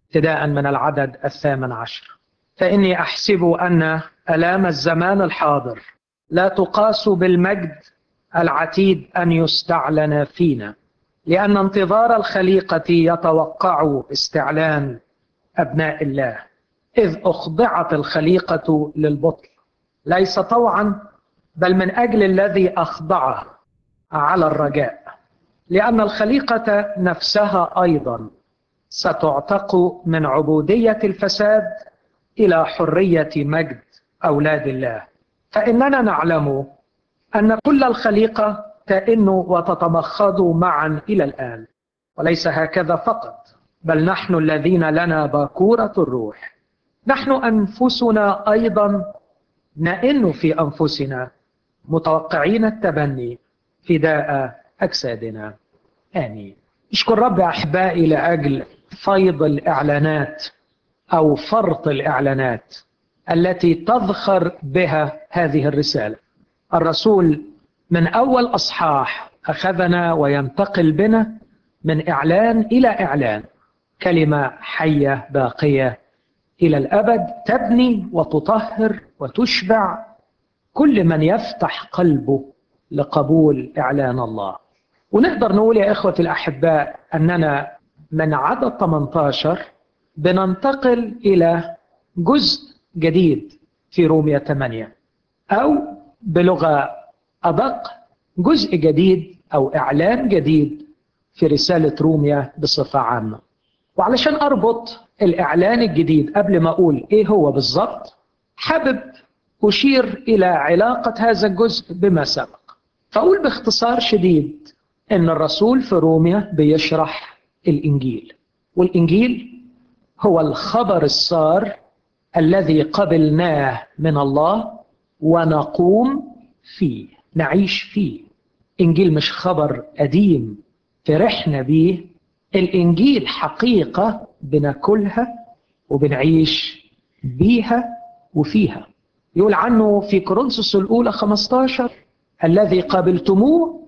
ابتداء من العدد الثامن عشر فإني أحسب أن ألام الزمان الحاضر لا تقاس بالمجد العتيد أن يستعلن فينا لأن انتظار الخليقة يتوقع استعلان أبناء الله إذ أخضعت الخليقة للبطل ليس طوعا بل من أجل الذي أخضعه على الرجاء لأن الخليقة نفسها أيضا ستعتق من عبودية الفساد إلى حرية مجد أولاد الله فإننا نعلم أن كل الخليقة تئن وتتمخض معا إلى الآن وليس هكذا فقط بل نحن الذين لنا باكورة الروح نحن أنفسنا أيضا نئن في أنفسنا متوقعين التبني فداء أجسادنا آمين اشكر رب أحبائي لأجل فيض الإعلانات أو فرط الإعلانات التي تذخر بها هذه الرسالة الرسول من أول أصحاح أخذنا وينتقل بنا من إعلان إلى إعلان كلمة حية باقية إلى الأبد تبني وتطهر وتشبع كل من يفتح قلبه لقبول إعلان الله ونقدر نقول يا إخوة الأحباء أننا من عدد 18 بننتقل إلى جزء جديد في رومية 8 أو بلغة أدق جزء جديد أو إعلان جديد في رسالة روميا بصفة عامة وعلشان أربط الإعلان الجديد قبل ما أقول إيه هو بالظبط حابب أشير إلى علاقة هذا الجزء بما سبق فأقول باختصار شديد إن الرسول في روميا بيشرح الإنجيل والإنجيل هو الخبر السار الذي قبلناه من الله ونقوم فيه نعيش فيه إنجيل مش خبر قديم فرحنا بيه الإنجيل حقيقة بناكلها وبنعيش بيها وفيها يقول عنه في كورنثوس الأولى 15 الذي قبلتموه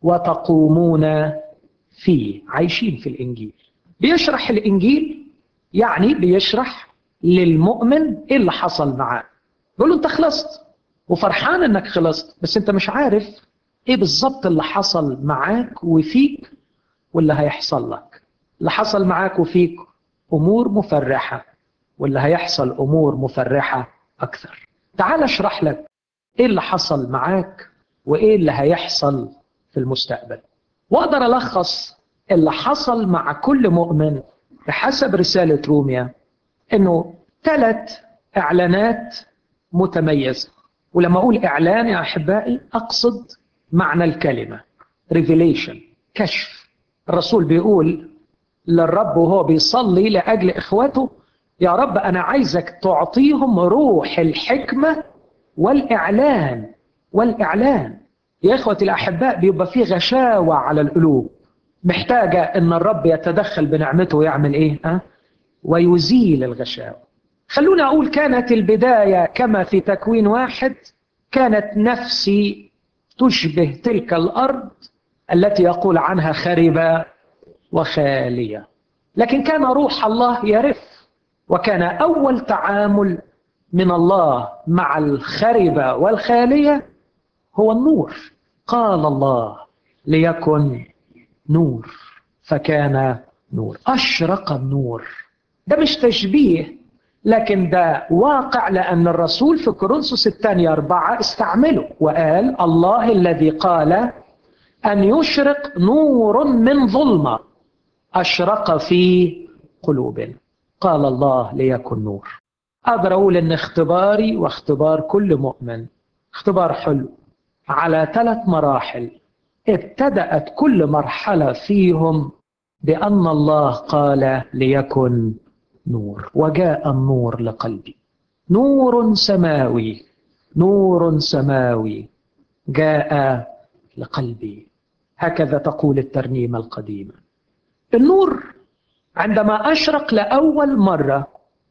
وتقومون فيه عايشين في الإنجيل بيشرح الإنجيل يعني بيشرح للمؤمن إيه اللي حصل معاه يقول له أنت خلصت وفرحان إنك خلصت بس أنت مش عارف إيه بالظبط اللي حصل معاك وفيك واللي هيحصل لك اللي حصل معاك وفيك أمور مفرحة واللي هيحصل أمور مفرحة أكثر تعال اشرح لك إيه اللي حصل معاك وإيه اللي هيحصل في المستقبل وأقدر ألخص اللي حصل مع كل مؤمن بحسب رسالة روميا إنه ثلاث إعلانات متميزة ولما أقول إعلان يا أحبائي أقصد معنى الكلمة revelation كشف الرسول بيقول للرب وهو بيصلي لأجل إخوته يا رب أنا عايزك تعطيهم روح الحكمة والإعلان والإعلان يا إخوتي الأحباء بيبقى فيه غشاوة على القلوب محتاجة إن الرب يتدخل بنعمته ويعمل إيه؟ أه؟ ويزيل الغشاوة خلونا أقول كانت البداية كما في تكوين واحد كانت نفسي تشبه تلك الأرض التي يقول عنها خربة وخالية لكن كان روح الله يرف وكان أول تعامل من الله مع الخربة والخالية هو النور قال الله ليكن نور فكان نور أشرق النور ده مش تشبيه لكن ده واقع لأن الرسول في كورنثوس الثانية أربعة استعمله وقال الله الذي قال أن يشرق نور من ظلمة أشرق في قلوبنا قال الله ليكن نور أقدر أقول إن اختباري واختبار كل مؤمن اختبار حلو على ثلاث مراحل ابتدأت كل مرحلة فيهم بأن الله قال ليكن نور وجاء النور لقلبي نور سماوي نور سماوي جاء لقلبي هكذا تقول الترنيمة القديمة النور عندما أشرق لأول مرة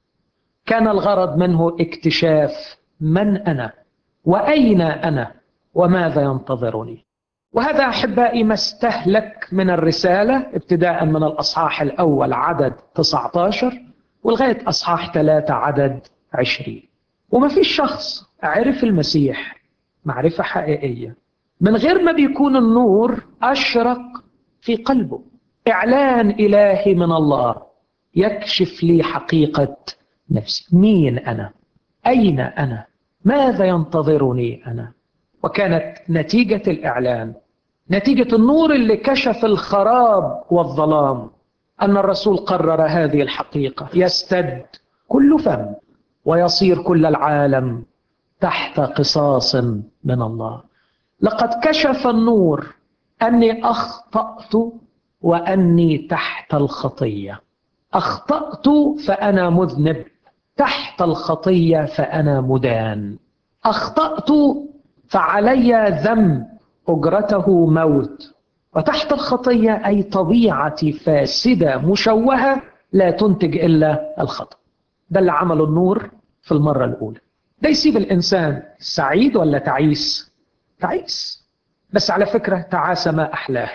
كان الغرض منه اكتشاف من أنا وأين أنا وماذا ينتظرني وهذا أحبائي ما استهلك من الرسالة ابتداء من الأصحاح الأول عدد 19 ولغاية أصحاح ثلاثة عدد عشرين وما فيش شخص عرف المسيح معرفة حقيقية من غير ما بيكون النور أشرق في قلبه إعلان إلهي من الله يكشف لي حقيقة نفسي مين أنا أين أنا ماذا ينتظرني أنا وكانت نتيجة الإعلان نتيجة النور اللي كشف الخراب والظلام أن الرسول قرر هذه الحقيقة يستد كل فم ويصير كل العالم تحت قصاص من الله لقد كشف النور أني أخطأت وأني تحت الخطية أخطأت فأنا مذنب تحت الخطية فأنا مدان أخطأت فعلي ذنب أجرته موت وتحت الخطية أي طبيعتي فاسدة مشوهة لا تنتج إلا الخطأ ده اللي عمله النور في المرة الأولى ده يسيب الإنسان سعيد ولا تعيس تعيس بس على فكرة تعاسة ما أحلاه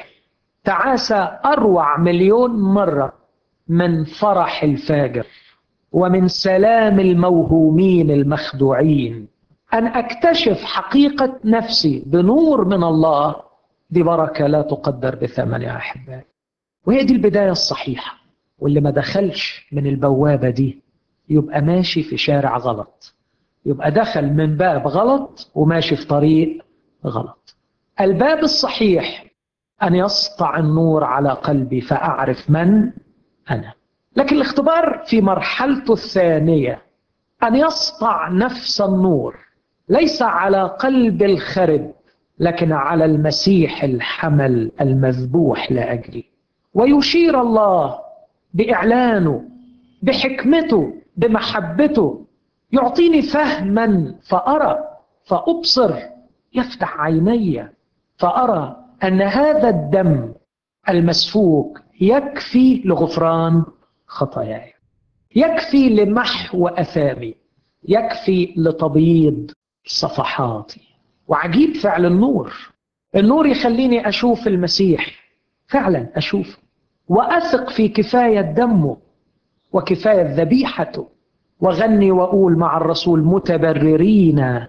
تعاسة أروع مليون مرة من فرح الفاجر ومن سلام الموهومين المخدوعين أن أكتشف حقيقة نفسي بنور من الله دي بركة لا تقدر بثمن يا أحبائي وهي دي البداية الصحيحة واللي ما دخلش من البوابة دي يبقى ماشي في شارع غلط يبقى دخل من باب غلط وماشي في طريق غلط الباب الصحيح أن يسطع النور على قلبي فأعرف من أنا لكن الاختبار في مرحلته الثانية أن يسطع نفس النور ليس على قلب الخرب لكن على المسيح الحمل المذبوح لأجلي ويشير الله بإعلانه بحكمته بمحبته يعطيني فهما فأرى فأبصر يفتح عيني فأرى أن هذا الدم المسفوك يكفي لغفران خطاياي يكفي لمحو أثامي يكفي لتبييض صفحاتي وعجيب فعل النور النور يخليني أشوف المسيح فعلا أشوفه وأثق في كفاية دمه وكفاية ذبيحته وغني وأقول مع الرسول متبررين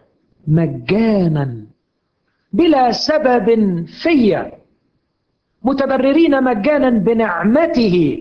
مجانا بلا سبب في متبررين مجانا بنعمته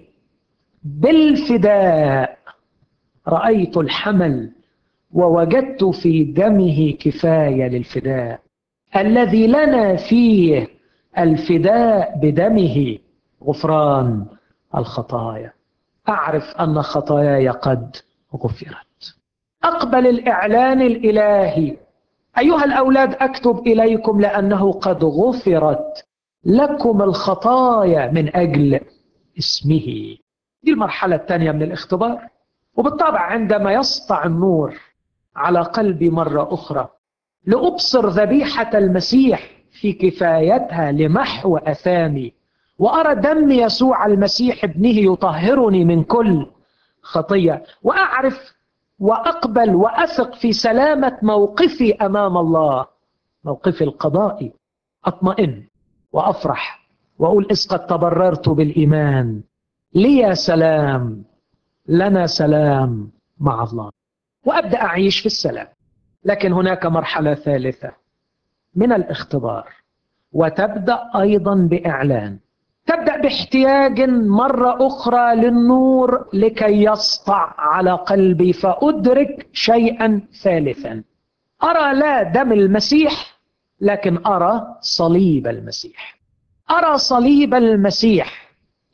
بالفداء رأيت الحمل ووجدت في دمه كفاية للفداء الذي لنا فيه الفداء بدمه غفران الخطايا أعرف أن خطاياي قد غفرت أقبل الإعلان الإلهي أيها الأولاد أكتب إليكم لأنه قد غفرت لكم الخطايا من أجل اسمه دي المرحلة الثانية من الاختبار وبالطبع عندما يسطع النور على قلبي مرة أخرى لأبصر ذبيحة المسيح في كفايتها لمحو أثامي وأرى دم يسوع المسيح ابنه يطهرني من كل خطية وأعرف وأقبل وأثق في سلامة موقفي أمام الله موقفي القضائي أطمئن وأفرح وأقول إذ قد تبررت بالإيمان لي سلام لنا سلام مع الله وأبدأ أعيش في السلام لكن هناك مرحلة ثالثة من الاختبار وتبدأ أيضا بإعلان تبدأ باحتياج مرة أخرى للنور لكي يسطع على قلبي فأدرك شيئا ثالثا أرى لا دم المسيح لكن أرى صليب المسيح أرى صليب المسيح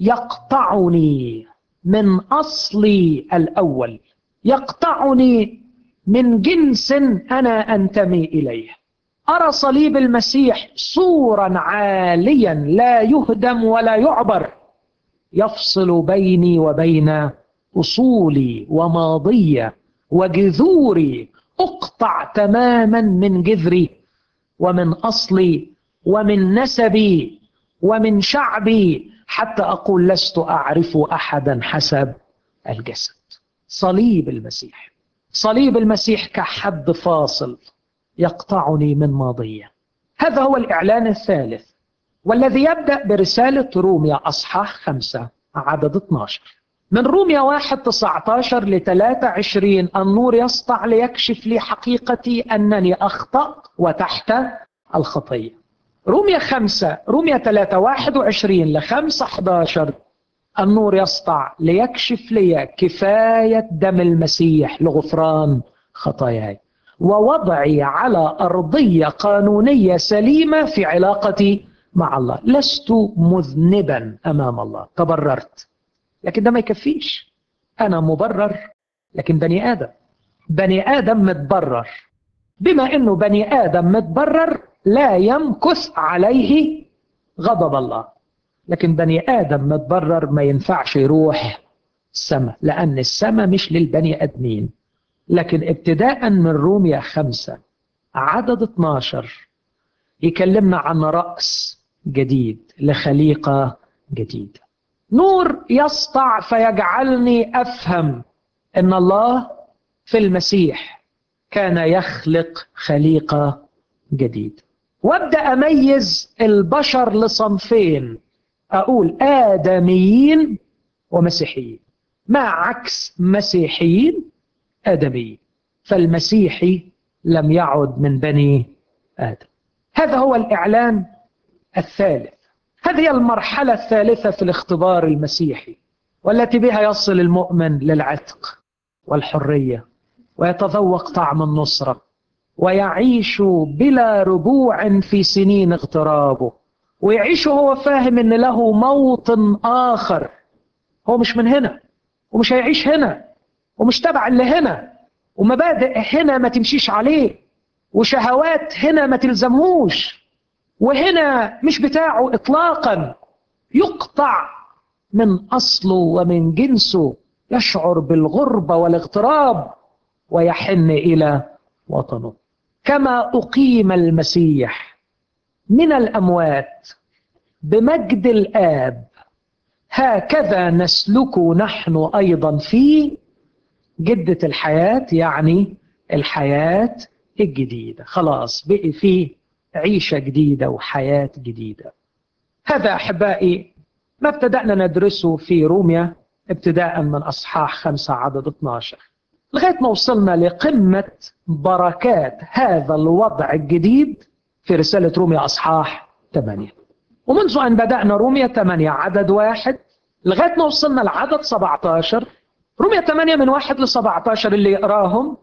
يقطعني من أصلي الأول يقطعني من جنس أنا أنتمي إليه أرى صليب المسيح صورا عاليا لا يهدم ولا يعبر يفصل بيني وبين أصولي وماضية وجذوري أقطع تماما من جذري ومن أصلي ومن نسبي ومن شعبي حتى أقول لست أعرف أحدا حسب الجسد صليب المسيح صليب المسيح كحد فاصل يقطعني من ماضية هذا هو الإعلان الثالث والذي يبدأ برسالة روميا أصحاح خمسة عدد 12 من روميا واحد 19 ل 23 النور يسطع ليكشف لي حقيقتي أنني أخطأ وتحت الخطية روميا خمسة روميا ثلاثة واحد وعشرين لخمسة 11 النور يسطع ليكشف لي كفاية دم المسيح لغفران خطاياي ووضعي على أرضية قانونية سليمة في علاقتي مع الله لست مذنبا أمام الله تبررت لكن ده ما يكفيش أنا مبرر لكن بني آدم بني آدم متبرر بما أنه بني آدم متبرر لا يمكث عليه غضب الله لكن بني آدم متبرر ما ينفعش يروح السماء لأن السماء مش للبني آدمين لكن ابتداء من روميا خمسة عدد 12 يكلمنا عن رأس جديد لخليقة جديدة نور يسطع فيجعلني أفهم أن الله في المسيح كان يخلق خليقة جديدة وابدأ أميز البشر لصنفين أقول آدميين ومسيحيين مع عكس مسيحيين آدميين فالمسيحي لم يعد من بني آدم هذا هو الإعلان الثالث هذه المرحلة الثالثة في الاختبار المسيحي والتي بها يصل المؤمن للعتق والحرية ويتذوق طعم النصرة ويعيش بلا رجوع في سنين اغترابه ويعيش وهو فاهم ان له موطن اخر هو مش من هنا ومش هيعيش هنا ومش تبع اللي هنا ومبادئ هنا ما تمشيش عليه وشهوات هنا ما تلزمهوش وهنا مش بتاعه اطلاقا يقطع من اصله ومن جنسه يشعر بالغربه والاغتراب ويحن الى وطنه كما اقيم المسيح من الاموات بمجد الاب هكذا نسلك نحن ايضا في جده الحياه يعني الحياه الجديده خلاص بقي في عيشه جديده وحياه جديده هذا احبائي ما ابتدانا ندرسه في روميا ابتداء من اصحاح خمسه عدد 12 لغايه ما وصلنا لقمه بركات هذا الوضع الجديد في رساله روميا اصحاح 8 ومنذ ان بدانا روميا 8 عدد واحد لغايه ما وصلنا لعدد 17 روميا 8 من واحد ل 17 اللي يقراهم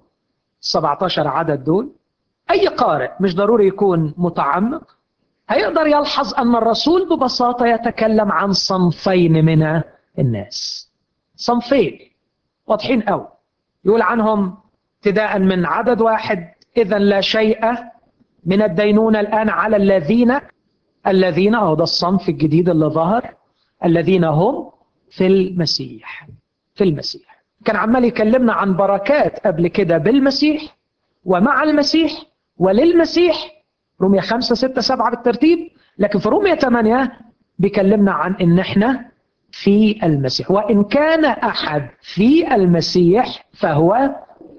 17 عدد دول اي قارئ مش ضروري يكون متعمق هيقدر يلحظ ان الرسول ببساطه يتكلم عن صنفين من الناس صنفين واضحين قوي يقول عنهم ابتداء من عدد واحد اذا لا شيء من الدينونة الآن على الذين الذين أهو ده الصنف الجديد اللي ظهر الذين هم في المسيح في المسيح كان عمال يكلمنا عن بركات قبل كده بالمسيح ومع المسيح وللمسيح رومية خمسة ستة سبعة بالترتيب لكن في رومية ثمانية بيكلمنا عن ان احنا في المسيح وان كان احد في المسيح فهو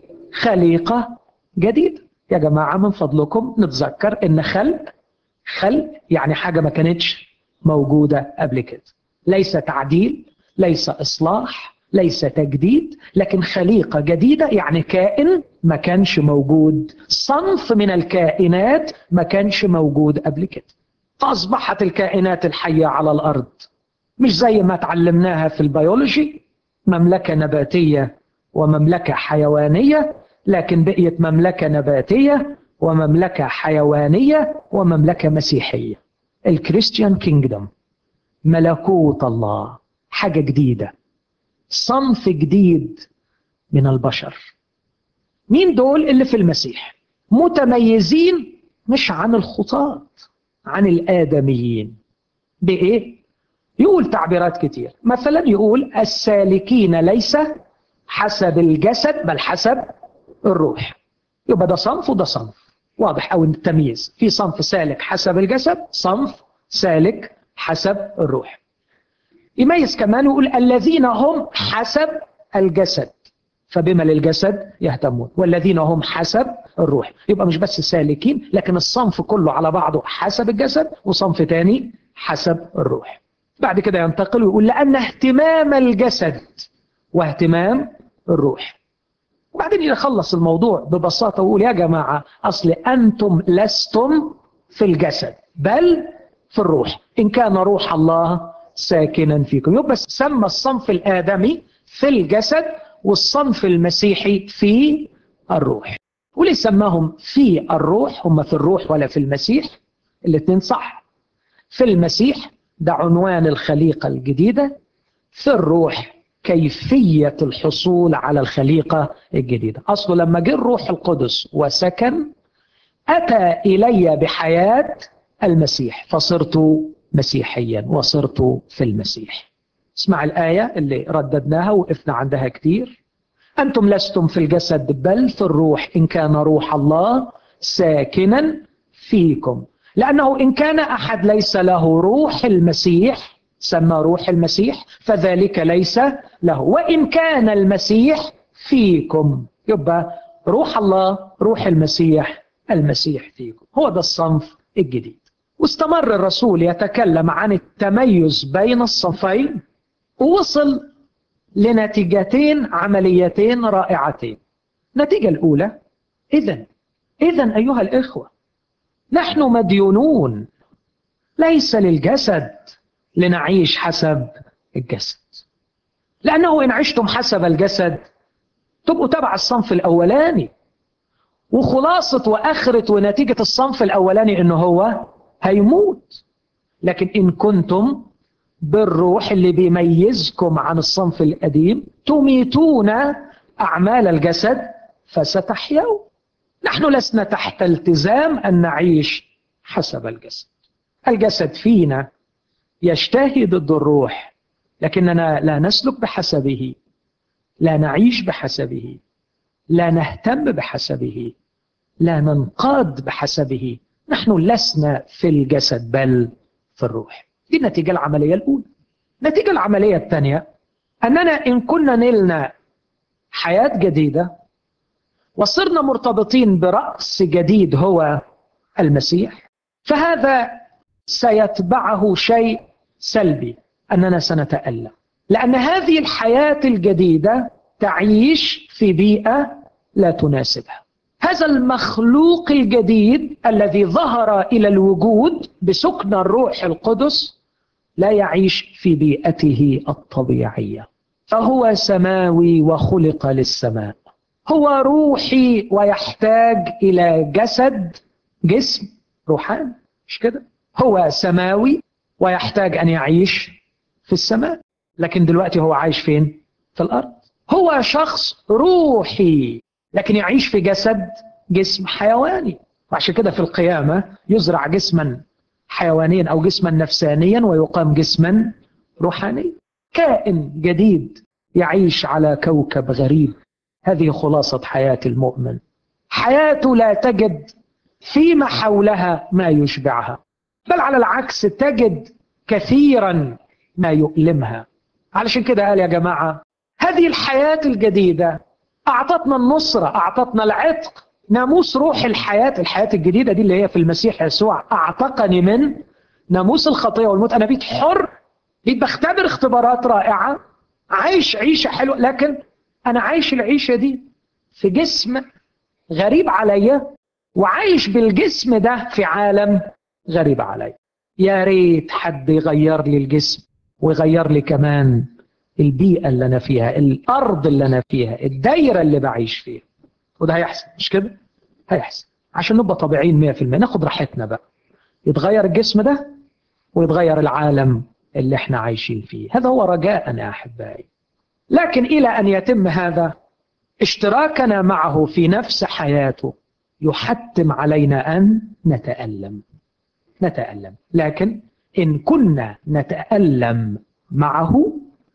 خليقة جديدة يا جماعة من فضلكم نتذكر ان خلق خلق يعني حاجة ما كانتش موجودة قبل كده ليس تعديل ليس إصلاح ليس تجديد لكن خليقة جديدة يعني كائن ما كانش موجود صنف من الكائنات ما كانش موجود قبل كده فأصبحت الكائنات الحية على الأرض مش زي ما تعلمناها في البيولوجي مملكة نباتية ومملكة حيوانية لكن بقيت مملكة نباتية ومملكة حيوانية ومملكة مسيحية الكريستيان كينجدوم ملكوت الله حاجة جديدة صنف جديد من البشر مين دول اللي في المسيح متميزين مش عن الخطاة عن الآدميين بإيه؟ يقول تعبيرات كتير مثلا يقول السالكين ليس حسب الجسد بل حسب الروح يبقى ده صنف وده صنف واضح أو التمييز في صنف سالك حسب الجسد صنف سالك حسب الروح يميز كمان يقول الذين هم حسب الجسد فبما للجسد يهتمون والذين هم حسب الروح يبقى مش بس سالكين لكن الصنف كله على بعضه حسب الجسد وصنف تاني حسب الروح بعد كده ينتقل ويقول لأن اهتمام الجسد واهتمام الروح وبعدين يخلص الموضوع ببساطة ويقول يا جماعة أصل أنتم لستم في الجسد بل في الروح إن كان روح الله ساكنا فيكم يبقى سمى الصنف الآدمي في الجسد والصنف المسيحي في الروح وليه سماهم في الروح هم في الروح ولا في المسيح الاثنين صح في المسيح ده عنوان الخليقة الجديدة في الروح كيفية الحصول على الخليقة الجديدة أصله لما جه الروح القدس وسكن أتى إلي بحياة المسيح فصرت مسيحيا وصرت في المسيح اسمع الآية اللي رددناها وقفنا عندها كتير أنتم لستم في الجسد بل في الروح إن كان روح الله ساكنا فيكم لأنه إن كان أحد ليس له روح المسيح سمى روح المسيح فذلك ليس له وإن كان المسيح فيكم يبقى روح الله روح المسيح المسيح فيكم هو ده الصنف الجديد واستمر الرسول يتكلم عن التميز بين الصنفين ووصل لنتيجتين عمليتين رائعتين النتيجة الأولى إذا إذا أيها الإخوة نحن مديونون ليس للجسد لنعيش حسب الجسد لأنه إن عشتم حسب الجسد تبقوا تبع الصنف الأولاني وخلاصة وآخرة ونتيجة الصنف الأولاني إنه هو هيموت لكن إن كنتم بالروح اللي بيميزكم عن الصنف القديم تميتون أعمال الجسد فستحيوا نحن لسنا تحت التزام أن نعيش حسب الجسد الجسد فينا يشتهي ضد الروح لكننا لا نسلك بحسبه لا نعيش بحسبه لا نهتم بحسبه لا ننقاد بحسبه نحن لسنا في الجسد بل في الروح دي النتيجة العملية الأولى النتيجة العملية الثانية أننا إن كنا نلنا حياة جديدة وصرنا مرتبطين برأس جديد هو المسيح فهذا سيتبعه شيء سلبي أننا سنتألم لأن هذه الحياة الجديدة تعيش في بيئة لا تناسبها هذا المخلوق الجديد الذي ظهر إلى الوجود بسكن الروح القدس لا يعيش في بيئته الطبيعية فهو سماوي وخلق للسماء هو روحي ويحتاج إلى جسد جسم روحاني مش كده هو سماوي ويحتاج أن يعيش في السماء لكن دلوقتي هو عايش فين في الأرض هو شخص روحي لكن يعيش في جسد جسم حيواني وعشان كده في القيامة يزرع جسما حيوانيا أو جسما نفسانيا ويقام جسما روحانيا كائن جديد يعيش على كوكب غريب هذه خلاصة حياة المؤمن حياته لا تجد فيما حولها ما يشبعها بل على العكس تجد كثيرا ما يؤلمها علشان كده قال يا جماعة هذه الحياة الجديدة أعطتنا النصرة أعطتنا العتق ناموس روح الحياة الحياة الجديدة دي اللي هي في المسيح يسوع أعتقني من ناموس الخطية والموت أنا بيت حر بيت بختبر اختبارات رائعة عايش عيشة حلوة لكن أنا عايش العيشة دي في جسم غريب عليا وعايش بالجسم ده في عالم غريب عليا يا ريت حد يغير لي الجسم ويغير لي كمان البيئة اللي أنا فيها الأرض اللي أنا فيها الدايرة اللي بعيش فيها وده هيحصل مش كده؟ هيحصل عشان نبقى طبيعيين 100% ناخد راحتنا بقى يتغير الجسم ده ويتغير العالم اللي احنا عايشين فيه هذا هو رجاءنا يا أحبائي لكن إلى أن يتم هذا اشتراكنا معه في نفس حياته يحتم علينا أن نتألم نتألم لكن إن كنا نتألم معه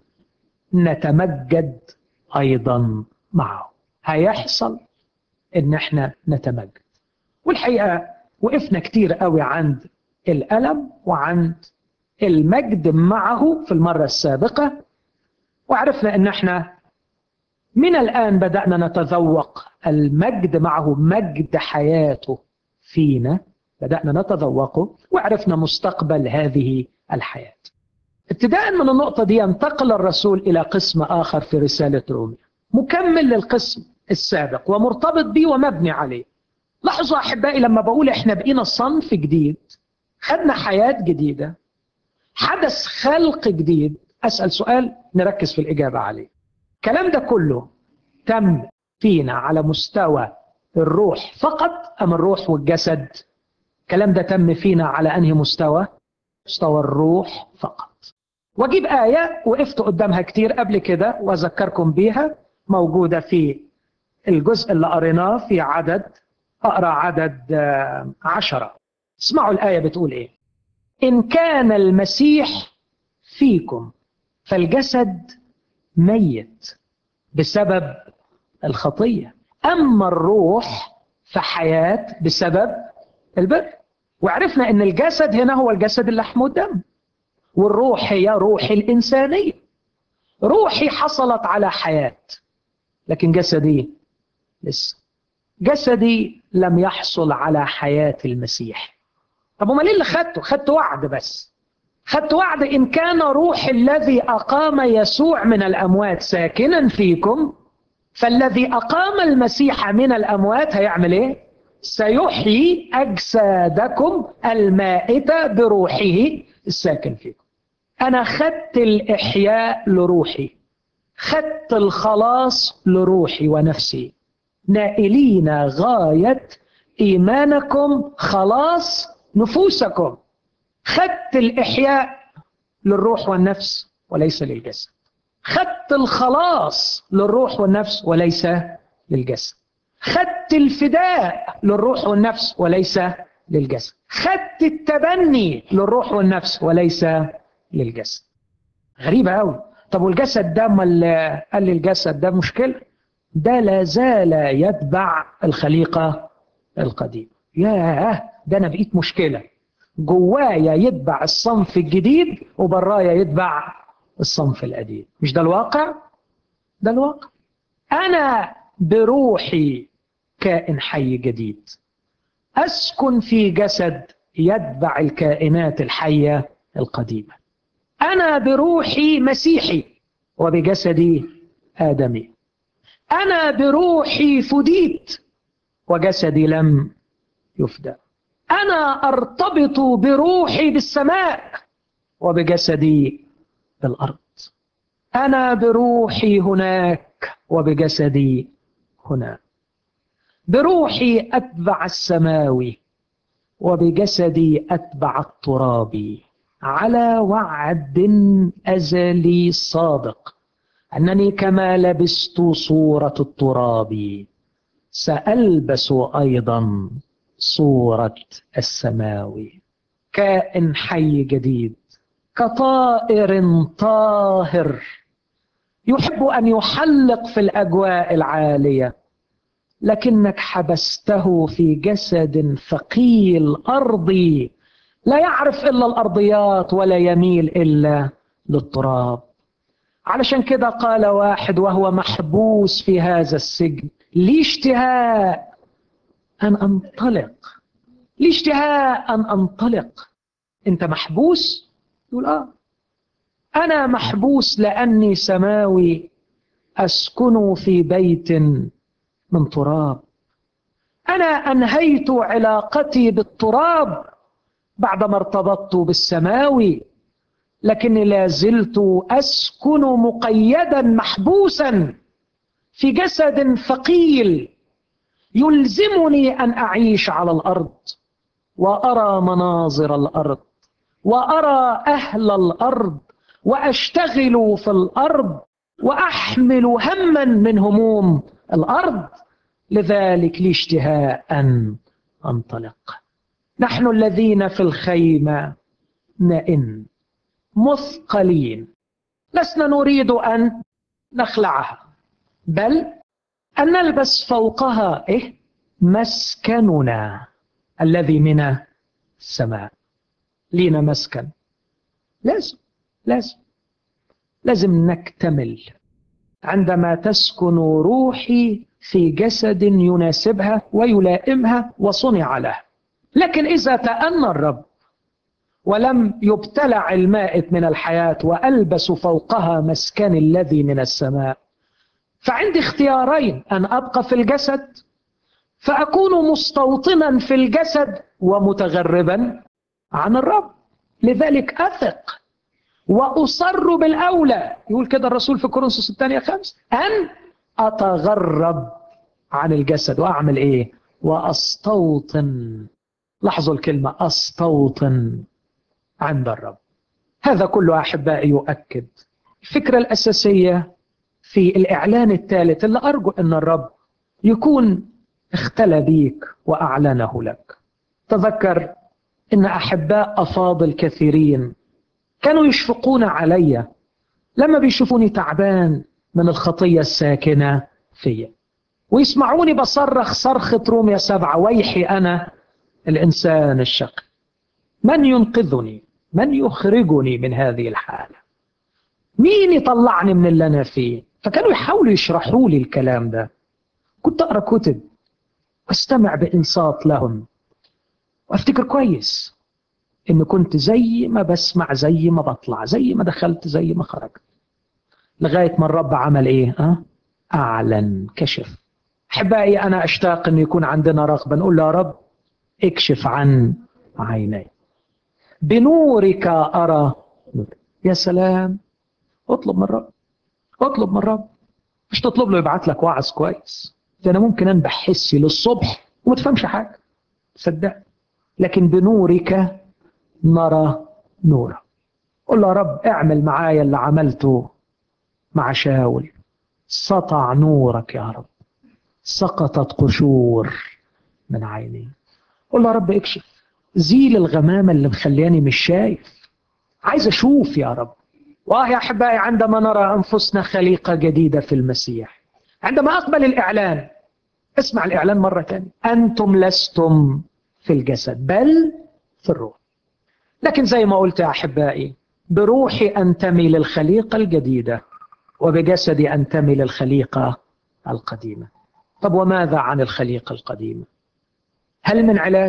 نتمجد أيضا معه هيحصل إن احنا نتمجد والحقيقة وقفنا كتير قوي عند الألم وعند المجد معه في المرة السابقة وعرفنا ان احنا من الآن بدأنا نتذوق المجد معه مجد حياته فينا بدأنا نتذوقه وعرفنا مستقبل هذه الحياة ابتداء من النقطة دي ينتقل الرسول إلى قسم آخر في رسالة روميا مكمل للقسم السابق ومرتبط به ومبني عليه لاحظوا أحبائي لما بقول إحنا بقينا صنف جديد خدنا حياة جديدة حدث خلق جديد أسأل سؤال نركز في الإجابة عليه الكلام ده كله تم فينا على مستوى الروح فقط أم الروح والجسد الكلام ده تم فينا على أنهي مستوى مستوى الروح فقط واجيب آية وقفت قدامها كتير قبل كده وأذكركم بيها موجودة في الجزء اللي قريناه في عدد أقرأ عدد عشرة اسمعوا الآية بتقول إيه إن كان المسيح فيكم فالجسد ميت بسبب الخطية أما الروح فحياة بسبب البر وعرفنا أن الجسد هنا هو الجسد اللحم والدم والروح هي روح الإنسانية روحي حصلت على حياة لكن جسدي لسه جسدي لم يحصل على حياة المسيح طب امال ايه اللي خدته؟ خدت وعد بس خدت وعد ان كان روح الذي اقام يسوع من الاموات ساكنا فيكم فالذي اقام المسيح من الاموات هيعمل ايه؟ سيحيي اجسادكم المائته بروحه الساكن فيكم. انا خدت الاحياء لروحي. خدت الخلاص لروحي ونفسي. نائلين غايه ايمانكم خلاص نفوسكم. خدت الإحياء للروح والنفس وليس للجسد خدت الخلاص للروح والنفس وليس للجسد خدت الفداء للروح والنفس وليس للجسد خدت التبني للروح والنفس وليس للجسد غريبة أوي طب والجسد ده ما قال لي الجسد ده مشكلة ده لا زال يتبع الخليقة القديمة ياه ده أنا بقيت مشكلة جوايا يتبع الصنف الجديد وبرايا يتبع الصنف القديم مش ده الواقع ده الواقع انا بروحي كائن حي جديد اسكن في جسد يتبع الكائنات الحيه القديمه انا بروحي مسيحي وبجسدي ادمي انا بروحي فديت وجسدي لم يفدى أنا أرتبط بروحي بالسماء وبجسدي بالأرض أنا بروحي هناك وبجسدي هنا بروحي أتبع السماوي وبجسدي أتبع الترابي على وعد أزلي صادق أنني كما لبست صورة التراب سألبس أيضا صورة السماوي كائن حي جديد كطائر طاهر يحب أن يحلق في الأجواء العالية لكنك حبسته في جسد ثقيل أرضي لا يعرف إلا الأرضيات ولا يميل إلا للتراب علشان كده قال واحد وهو محبوس في هذا السجن لي اشتهاء أن أنطلق لي اشتهاء أن أنطلق أنت محبوس؟ يقول آه أنا محبوس لأني سماوي أسكن في بيت من تراب أنا أنهيت علاقتي بالتراب بعدما ارتبطت بالسماوي لكني لا زلت أسكن مقيدا محبوسا في جسد ثقيل يلزمني ان اعيش على الارض وارى مناظر الارض وارى اهل الارض واشتغل في الارض واحمل هما من هموم الارض لذلك لي اشتهاء ان انطلق نحن الذين في الخيمه نئن مثقلين لسنا نريد ان نخلعها بل أن نلبس فوقها إيه؟ مسكننا الذي من السماء لينا مسكن لازم لازم لازم نكتمل عندما تسكن روحي في جسد يناسبها ويلائمها وصنع لها لكن إذا تأنى الرب ولم يبتلع المائت من الحياة وألبس فوقها مسكن الذي من السماء فعندي اختيارين أن أبقى في الجسد فأكون مستوطنا في الجسد ومتغربا عن الرب لذلك أثق وأصر بالأولى يقول كده الرسول في كورنثوس الثانية خمس أن أتغرب عن الجسد وأعمل إيه وأستوطن لاحظوا الكلمة أستوطن عند الرب هذا كله أحبائي يؤكد الفكرة الأساسية في الإعلان الثالث اللي أرجو أن الرب يكون اختلى بيك وأعلنه لك تذكر أن أحباء أفاضل كثيرين كانوا يشفقون علي لما بيشوفوني تعبان من الخطية الساكنة فيا ويسمعوني بصرخ صرخة روميا سبعة ويحي أنا الإنسان الشقي من ينقذني من يخرجني من هذه الحالة مين يطلعني من اللي أنا فيه فكانوا يحاولوا يشرحوا لي الكلام ده كنت أقرأ كتب واستمع بإنصات لهم وافتكر كويس إن كنت زي ما بسمع زي ما بطلع زي ما دخلت زي ما خرجت لغاية ما الرب عمل إيه أه؟ أعلن كشف أحبائي أنا أشتاق أن يكون عندنا رغبة نقول يا رب اكشف عن عيني بنورك أرى يا سلام اطلب من الرب اطلب من الرب مش تطلب له يبعت لك وعظ كويس ده انا ممكن انبح حسي للصبح وما تفهمش حاجه صدق لكن بنورك نرى نورا قل له يا رب اعمل معايا اللي عملته مع شاول سطع نورك يا رب سقطت قشور من عيني قل له يا رب اكشف زيل الغمامه اللي مخلياني مش شايف عايز اشوف يا رب واه يا احبائي عندما نرى انفسنا خليقه جديده في المسيح عندما اقبل الاعلان اسمع الاعلان مره ثانيه انتم لستم في الجسد بل في الروح لكن زي ما قلت يا احبائي بروحي انتمي للخليقه الجديده وبجسدي انتمي للخليقه القديمه طب وماذا عن الخليقه القديمه هل من علاج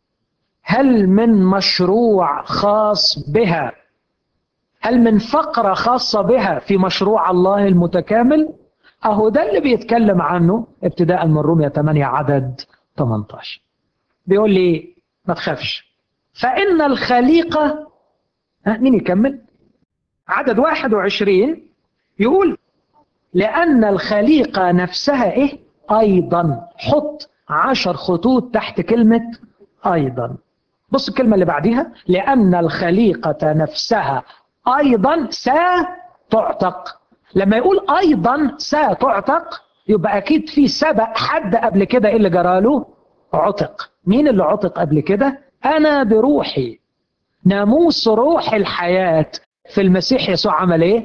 هل من مشروع خاص بها هل من فقرة خاصة بها في مشروع الله المتكامل أهو ده اللي بيتكلم عنه ابتداء من رومية 8 عدد 18 بيقول لي ما تخافش فإن الخليقة ها مين يكمل عدد 21 يقول لأن الخليقة نفسها إيه أيضا حط عشر خطوط تحت كلمة أيضا بص الكلمة اللي بعديها لأن الخليقة نفسها أيضا ستعتق لما يقول أيضا ستعتق يبقى أكيد في سبق حد قبل كده إيه اللي جراله عتق مين اللي عتق قبل كده أنا بروحي ناموس روح الحياة في المسيح يسوع عمل إيه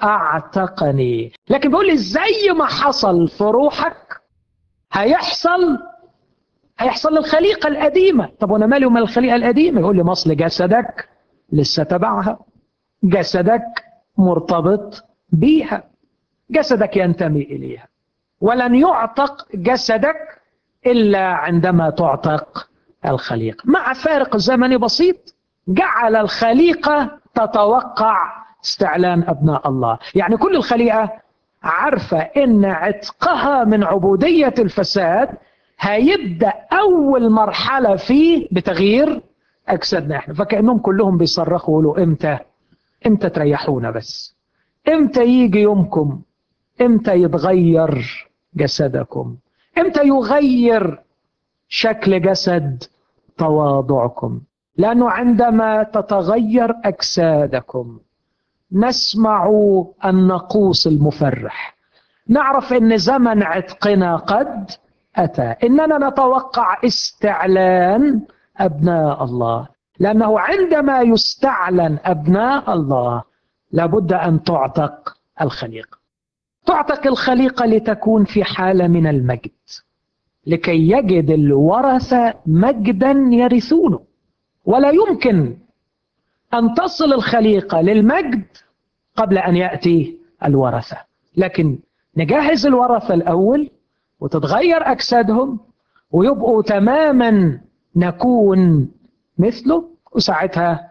أعتقني لكن بيقول لي زي ما حصل في روحك هيحصل هيحصل للخليقة القديمة طب وانا مالي ومال الخليقة القديمة يقول لي مصل جسدك لسه تبعها جسدك مرتبط بيها جسدك ينتمي إليها ولن يعتق جسدك إلا عندما تعتق الخليقة مع فارق زمني بسيط جعل الخليقة تتوقع استعلان أبناء الله يعني كل الخليقة عارفة إن عتقها من عبودية الفساد هيبدا اول مرحله فيه بتغيير اجسادنا احنا فكانهم كلهم بيصرخوا يقولوا امتى امتى تريحونا بس امتى يجي يومكم امتى يتغير جسدكم امتى يغير شكل جسد تواضعكم لانه عندما تتغير اجسادكم نسمع النقوص المفرح نعرف ان زمن عتقنا قد أتى إننا نتوقع استعلان أبناء الله لأنه عندما يستعلن أبناء الله لابد أن تعتق الخليقة تعتق الخليقة لتكون في حالة من المجد لكي يجد الورثة مجدا يرثونه ولا يمكن أن تصل الخليقة للمجد قبل أن يأتي الورثة لكن نجهز الورثة الأول وتتغير أجسادهم ويبقوا تماما نكون مثله وساعتها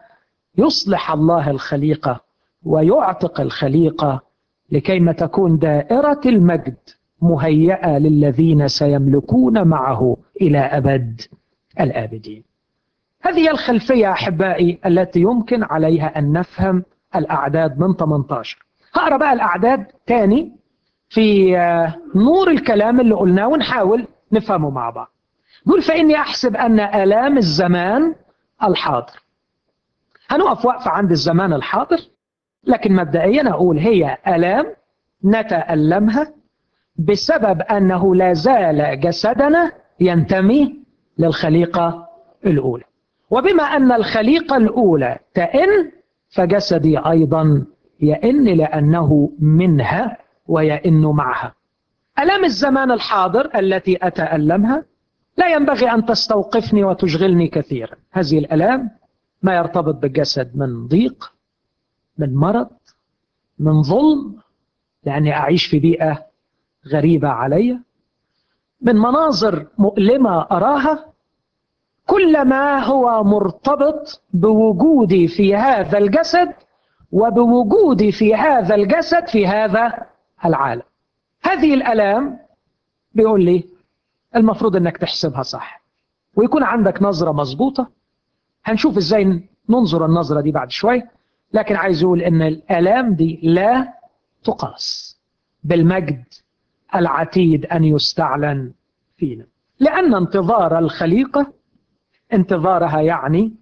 يصلح الله الخليقة ويعتق الخليقة لكيما تكون دائرة المجد مهيئة للذين سيملكون معه إلى أبد الآبدين هذه الخلفية أحبائي التي يمكن عليها أن نفهم الأعداد من 18 هقرأ بقى الأعداد تاني في نور الكلام اللي قلناه ونحاول نفهمه مع بعض يقول فإني أحسب أن آلام الزمان الحاضر هنقف وقفة عند الزمان الحاضر لكن مبدئيا أقول هي آلام نتألمها بسبب أنه لا زال جسدنا ينتمي للخليقة الأولى وبما أن الخليقة الأولى تئن فجسدي أيضا يئن لأنه منها ويئن معها ألام الزمان الحاضر التي أتألمها لا ينبغي أن تستوقفني وتشغلني كثيرا هذه الألام ما يرتبط بالجسد من ضيق من مرض من ظلم لأني أعيش في بيئة غريبة علي من مناظر مؤلمة أراها كل ما هو مرتبط بوجودي في هذا الجسد وبوجودي في هذا الجسد في هذا العالم هذه الألام بيقول لي المفروض انك تحسبها صح ويكون عندك نظرة مظبوطة هنشوف ازاي ننظر النظرة دي بعد شوي لكن عايز اقول ان الالام دي لا تقاس بالمجد العتيد ان يستعلن فينا لان انتظار الخليقة انتظارها يعني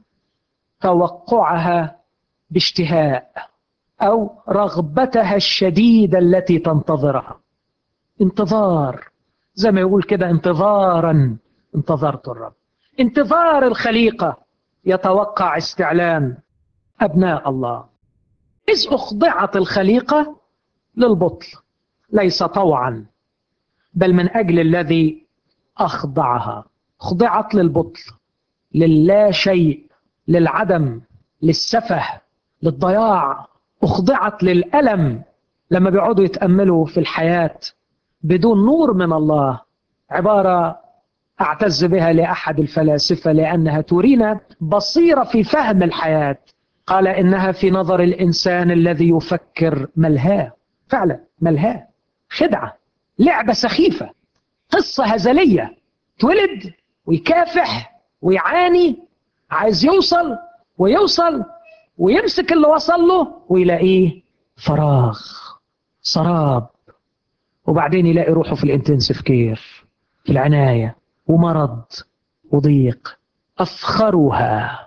توقعها باشتهاء او رغبتها الشديدة التي تنتظرها انتظار زي ما يقول كده انتظارا انتظرت الرب انتظار الخليقة يتوقع استعلان أبناء الله إذ أخضعت الخليقة للبطل ليس طوعا بل من أجل الذي أخضعها خضعت للبطل للا شيء للعدم للسفه للضياع أخضعت للألم لما بيقعدوا يتأملوا في الحياة بدون نور من الله عبارة أعتز بها لأحد الفلاسفة لأنها ترينا بصيرة في فهم الحياة قال إنها في نظر الإنسان الذي يفكر ملهاه فعلا ملهاه خدعة لعبة سخيفة قصة هزلية تولد ويكافح ويعاني عايز يوصل ويوصل ويمسك اللي وصل له ويلاقيه فراغ سراب وبعدين يلاقي روحه في الانتنسيف كير في العناية ومرض وضيق أفخرها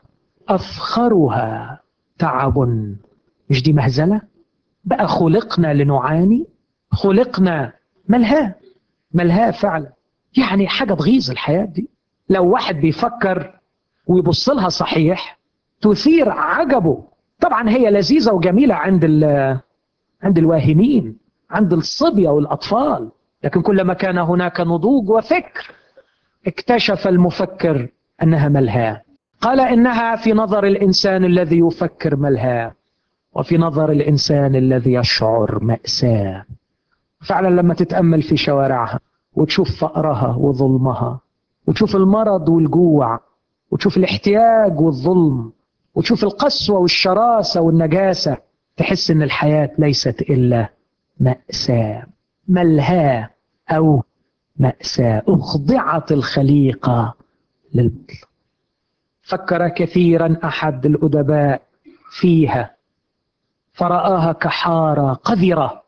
أفخرها تعب مش دي مهزلة بقى خلقنا لنعاني خلقنا ملهاه ملهاه فعلا يعني حاجة تغيظ الحياة دي لو واحد بيفكر ويبص لها صحيح تثير عجبه طبعا هي لذيذة وجميلة عند عند الواهمين عند الصبية والأطفال لكن كلما كان هناك نضوج وفكر اكتشف المفكر أنها ملهاة قال إنها في نظر الإنسان الذي يفكر ملهاة وفي نظر الإنسان الذي يشعر مأساة فعلا لما تتأمل في شوارعها وتشوف فقرها وظلمها وتشوف المرض والجوع وتشوف الاحتياج والظلم وتشوف القسوة والشراسة والنجاسة تحس ان الحياة ليست إلا مأساة ملهاة أو مأساة أخضعت الخليقة للبطل فكر كثيرا أحد الأدباء فيها فرآها كحارة قذرة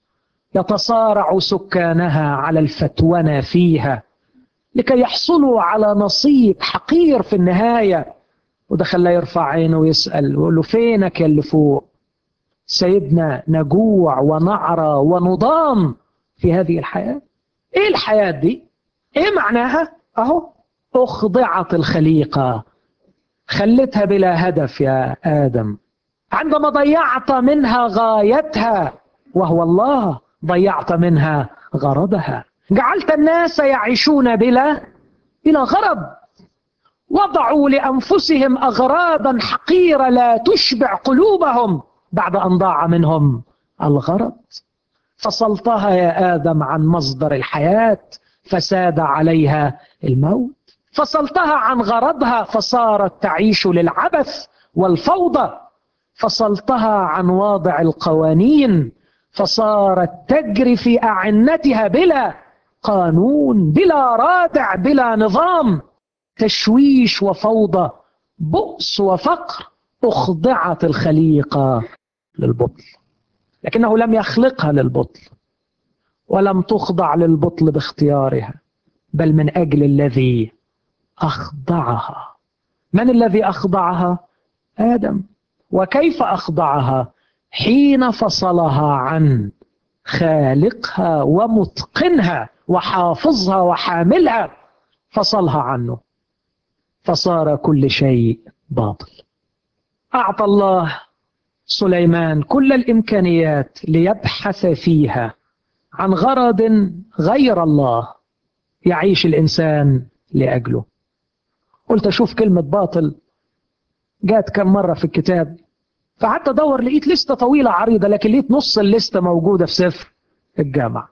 يتصارع سكانها على الفتونة فيها لكي يحصلوا على نصيب حقير في النهاية وده خلاه يرفع عينه ويسأل ويقول له فينك يا اللي فوق سيدنا نجوع ونعرى ونضام في هذه الحياة ايه الحياة دي ايه معناها اهو اخضعت الخليقة خلتها بلا هدف يا آدم عندما ضيعت منها غايتها وهو الله ضيعت منها غرضها جعلت الناس يعيشون بلا بلا غرض وضعوا لانفسهم اغراضا حقيره لا تشبع قلوبهم بعد ان ضاع منهم الغرض فصلتها يا ادم عن مصدر الحياه فساد عليها الموت فصلتها عن غرضها فصارت تعيش للعبث والفوضى فصلتها عن واضع القوانين فصارت تجري في أعنتها بلا قانون بلا رادع بلا نظام تشويش وفوضى بؤس وفقر أخضعت الخليقة للبطل لكنه لم يخلقها للبطل ولم تخضع للبطل باختيارها بل من أجل الذي أخضعها من الذي أخضعها؟ آدم وكيف أخضعها؟ حين فصلها عن خالقها ومتقنها وحافظها وحاملها فصلها عنه فصار كل شيء باطل أعطى الله سليمان كل الإمكانيات ليبحث فيها عن غرض غير الله يعيش الإنسان لأجله قلت أشوف كلمة باطل جات كم مرة في الكتاب فقعدت أدور لقيت لستة طويلة عريضة لكن لقيت نص الليستة موجودة في سفر الجامع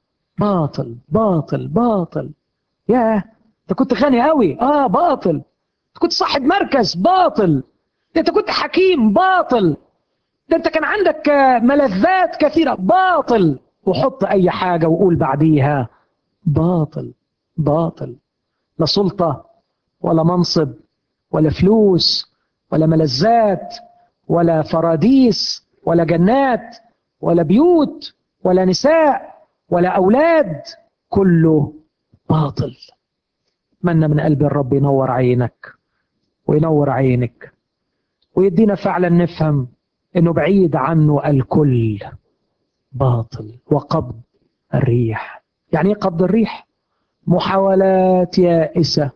باطل باطل باطل ياه انت كنت غني قوي اه باطل انت كنت صاحب مركز باطل انت كنت حكيم باطل ده انت كان عندك ملذات كثيرة باطل وحط اي حاجة وقول بعديها باطل باطل لا سلطة ولا منصب ولا فلوس ولا ملذات ولا فراديس ولا جنات ولا بيوت ولا نساء ولا أولاد كله باطل أتمنى من قلب الرب ينور عينك وينور عينك ويدينا فعلا نفهم انه بعيد عنه الكل باطل وقبض الريح يعني ايه قبض الريح محاولات يائسه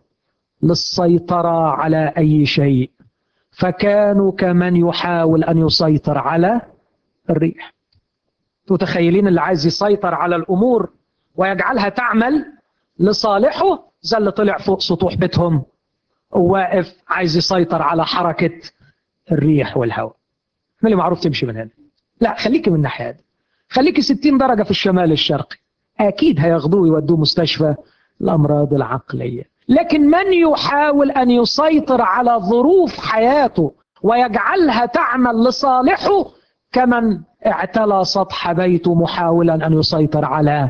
للسيطره على اي شيء فكانوا كمن يحاول ان يسيطر على الريح متخيلين اللي عايز يسيطر على الامور ويجعلها تعمل لصالحه زي اللي طلع فوق سطوح بيتهم وواقف عايز يسيطر على حركه الريح والهواء اللي معروف تمشي من هنا لا خليكي من الناحيه دي خليكي 60 درجه في الشمال الشرقي اكيد هياخدوه ويودوه مستشفى الامراض العقليه لكن من يحاول ان يسيطر على ظروف حياته ويجعلها تعمل لصالحه كمن اعتلى سطح بيته محاولا ان يسيطر على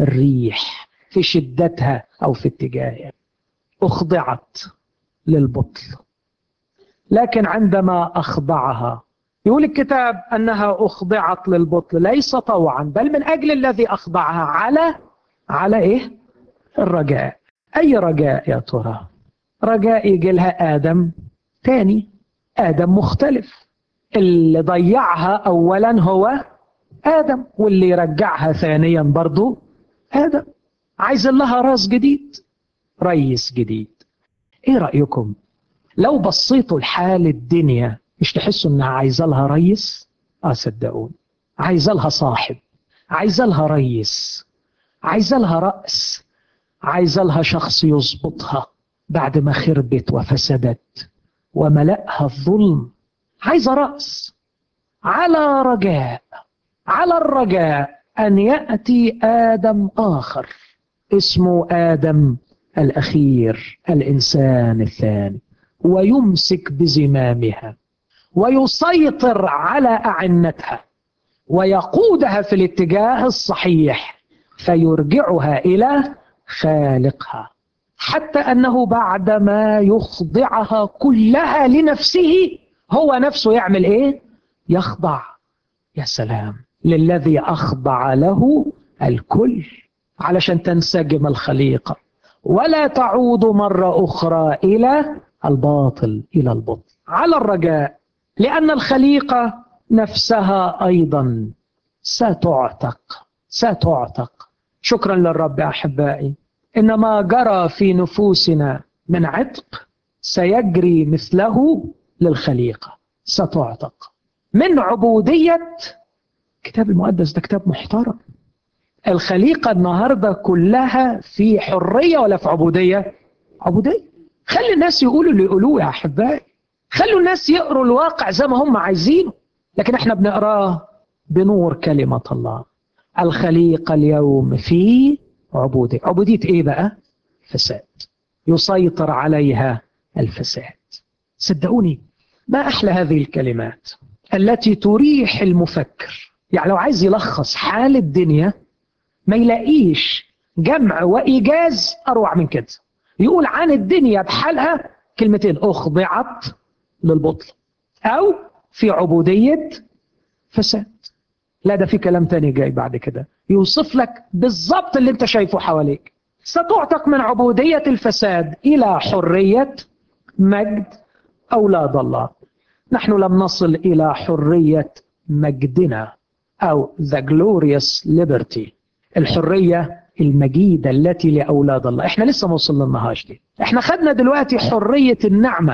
الريح في شدتها او في اتجاهها اخضعت للبطل لكن عندما اخضعها يقول الكتاب انها اخضعت للبطل ليس طوعا بل من اجل الذي اخضعها على على ايه؟ الرجاء اي رجاء يا ترى؟ رجاء يجي لها ادم تاني ادم مختلف اللي ضيعها اولا هو ادم واللي يرجعها ثانيا برضه ادم عايز لها راس جديد ريس جديد ايه رايكم لو بصيتوا لحال الدنيا مش تحسوا انها عايزه لها ريس اه صدقوني عايزه لها صاحب عايزه لها ريس عايزه لها راس عايزه لها شخص يظبطها بعد ما خربت وفسدت وملأها الظلم عايزه راس على رجاء على الرجاء ان ياتي ادم اخر اسمه ادم الاخير الانسان الثاني ويمسك بزمامها ويسيطر على اعنتها ويقودها في الاتجاه الصحيح فيرجعها الى خالقها حتى انه بعدما يخضعها كلها لنفسه هو نفسه يعمل ايه يخضع يا سلام للذي اخضع له الكل علشان تنسجم الخليقه ولا تعود مره اخرى الى الباطل الى البطل على الرجاء لان الخليقه نفسها ايضا ستعتق ستعتق شكرا للرب احبائي ان ما جرى في نفوسنا من عتق سيجري مثله للخليقه ستعتق من عبوديه الكتاب المقدس ده كتاب محترم الخليقه النهارده كلها في حريه ولا في عبوديه عبوديه خلي الناس يقولوا اللي يقولوه يا احبائي خلوا الناس يقروا الواقع زي ما هم عايزينه لكن احنا بنقراه بنور كلمه الله الخليقه اليوم في عبوديه عبوديه ايه بقى فساد يسيطر عليها الفساد صدقوني ما احلى هذه الكلمات التي تريح المفكر يعني لو عايز يلخص حال الدنيا ما يلاقيش جمع وإيجاز أروع من كده يقول عن الدنيا بحالها كلمتين أخضعت للبطل أو في عبودية فساد لا ده في كلام تاني جاي بعد كده يوصف لك بالظبط اللي انت شايفه حواليك ستعتق من عبودية الفساد إلى حرية مجد أولاد الله نحن لم نصل إلى حرية مجدنا أو the glorious liberty الحرية المجيدة التي لأولاد الله احنا لسه ما وصلناهاش دي احنا خدنا دلوقتي حرية النعمة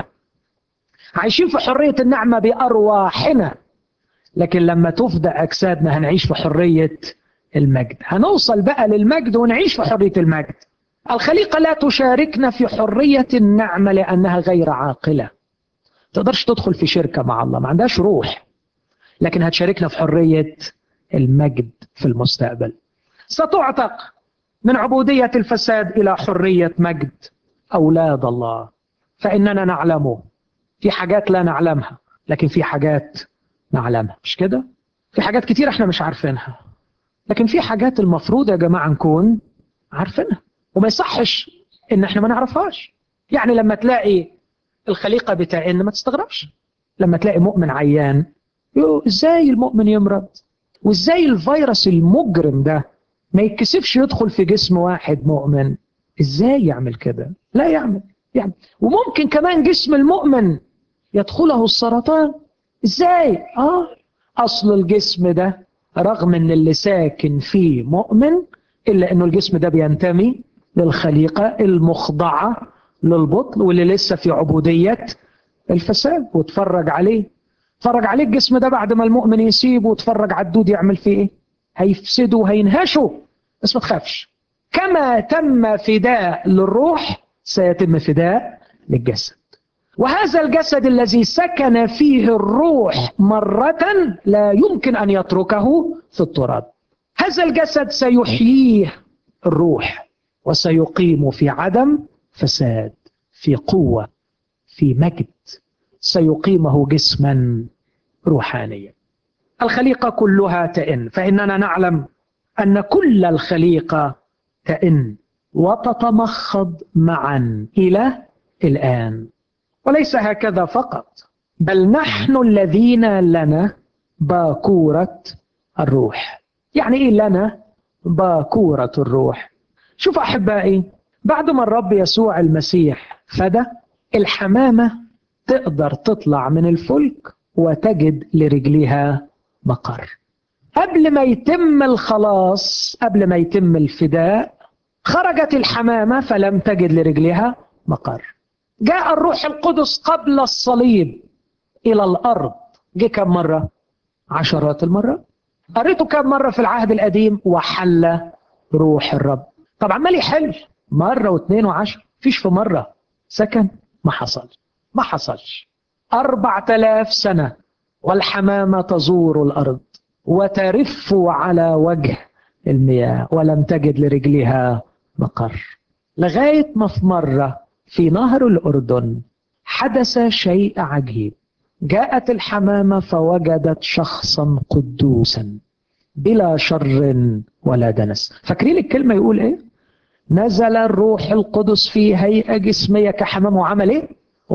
عايشين في حرية النعمة بأرواحنا لكن لما تفدى أجسادنا هنعيش في حرية المجد هنوصل بقى للمجد ونعيش في حرية المجد الخليقة لا تشاركنا في حرية النعمة لأنها غير عاقلة تقدرش تدخل في شركة مع الله ما عندهاش روح لكن هتشاركنا في حرية المجد في المستقبل ستعتق من عبودية الفساد إلى حرية مجد أولاد الله فإننا نعلمه في حاجات لا نعلمها لكن في حاجات نعلمها مش كده في حاجات كتير احنا مش عارفينها لكن في حاجات المفروض يا جماعة نكون عارفينها وما يصحش ان احنا ما نعرفهاش يعني لما تلاقي الخليقة بتاعنا ما تستغربش لما تلاقي مؤمن عيان يو ازاي المؤمن يمرض وازاي الفيروس المجرم ده ما يتكسفش يدخل في جسم واحد مؤمن ازاي يعمل كده لا يعمل يعني وممكن كمان جسم المؤمن يدخله السرطان ازاي اه اصل الجسم ده رغم ان اللي ساكن فيه مؤمن الا انه الجسم ده بينتمي للخليقه المخضعه للبطل واللي لسه في عبوديه الفساد واتفرج عليه اتفرج عليه الجسم ده بعد ما المؤمن يسيبه واتفرج على الدود يعمل فيه ايه هيفسده وهينهشه بس ما تخافش كما تم فداء للروح سيتم فداء للجسد وهذا الجسد الذي سكن فيه الروح مرة لا يمكن أن يتركه في التراب هذا الجسد سيحييه الروح وسيقيم في عدم فساد في قوة في مجد سيقيمه جسما روحانيا الخليقة كلها تئن فإننا نعلم أن كل الخليقة تئن وتتمخض معا إلى الآن وليس هكذا فقط بل نحن الذين لنا باكورة الروح يعني إيه لنا باكورة الروح شوف أحبائي بعد ما الرب يسوع المسيح فدى الحمامة تقدر تطلع من الفلك وتجد لرجلها مقر قبل ما يتم الخلاص قبل ما يتم الفداء خرجت الحمامة فلم تجد لرجلها مقر جاء الروح القدس قبل الصليب إلى الأرض جه كم مرة؟ عشرات المرات قريته كم مرة في العهد القديم وحل روح الرب طب عمال يحل مرة واثنين وعشر فيش في مرة سكن ما حصل ما حصلش أربع تلاف سنة والحمامة تزور الأرض وترف على وجه المياه ولم تجد لرجلها مقر لغاية ما في مرة في نهر الأردن حدث شيء عجيب جاءت الحمامة فوجدت شخصا قدوسا بلا شر ولا دنس فاكرين الكلمة يقول ايه نزل الروح القدس في هيئة جسمية كحمام وعمل ايه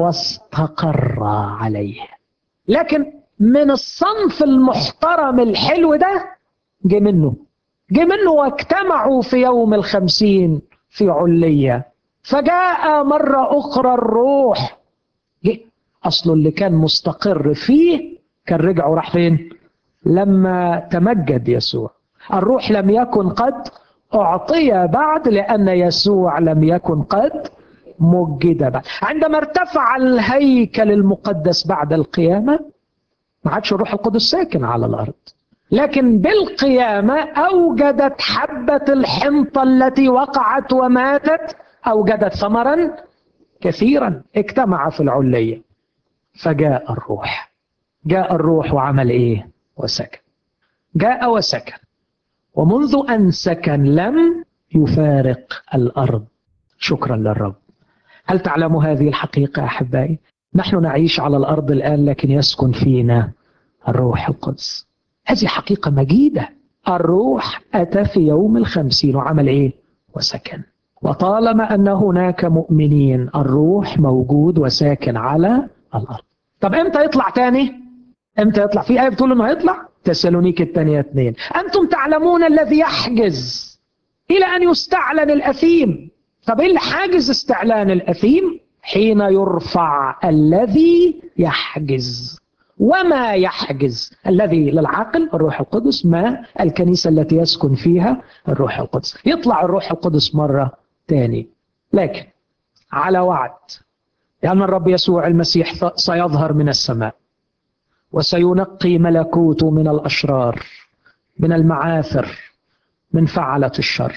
واستقر عليه لكن من الصنف المحترم الحلو ده جه منه جه منه واجتمعوا في يوم الخمسين في علية فجاء مرة أخرى الروح جه أصله اللي كان مستقر فيه كان رجع وراح فين لما تمجد يسوع الروح لم يكن قد أعطي بعد لأن يسوع لم يكن قد مجد بعد عندما ارتفع الهيكل المقدس بعد القيامة ما عادش الروح القدس ساكن على الأرض لكن بالقيامة أوجدت حبة الحنطة التي وقعت وماتت أوجدت ثمرا كثيرا اجتمع في العلية فجاء الروح جاء الروح وعمل ايه وسكن جاء وسكن ومنذ ان سكن لم يفارق الارض شكرا للرب هل تعلموا هذه الحقيقه احبائي نحن نعيش على الارض الان لكن يسكن فينا الروح القدس هذه حقيقة مجيدة الروح أتى في يوم الخمسين وعمل إيه وسكن وطالما أن هناك مؤمنين الروح موجود وساكن على الأرض طب إمتى يطلع تاني إمتى يطلع في آية بتقول إنه هيطلع تسالونيك الثانية اثنين أنتم تعلمون الذي يحجز إلى أن يستعلن الأثيم طب إيه اللي حاجز استعلان الأثيم حين يرفع الذي يحجز وما يحجز الذي للعقل الروح القدس ما الكنيسة التي يسكن فيها الروح القدس يطلع الروح القدس مرة تاني لكن على وعد لأن الرب يسوع المسيح سيظهر من السماء وسينقي ملكوته من الأشرار من المعاثر من فعلة الشر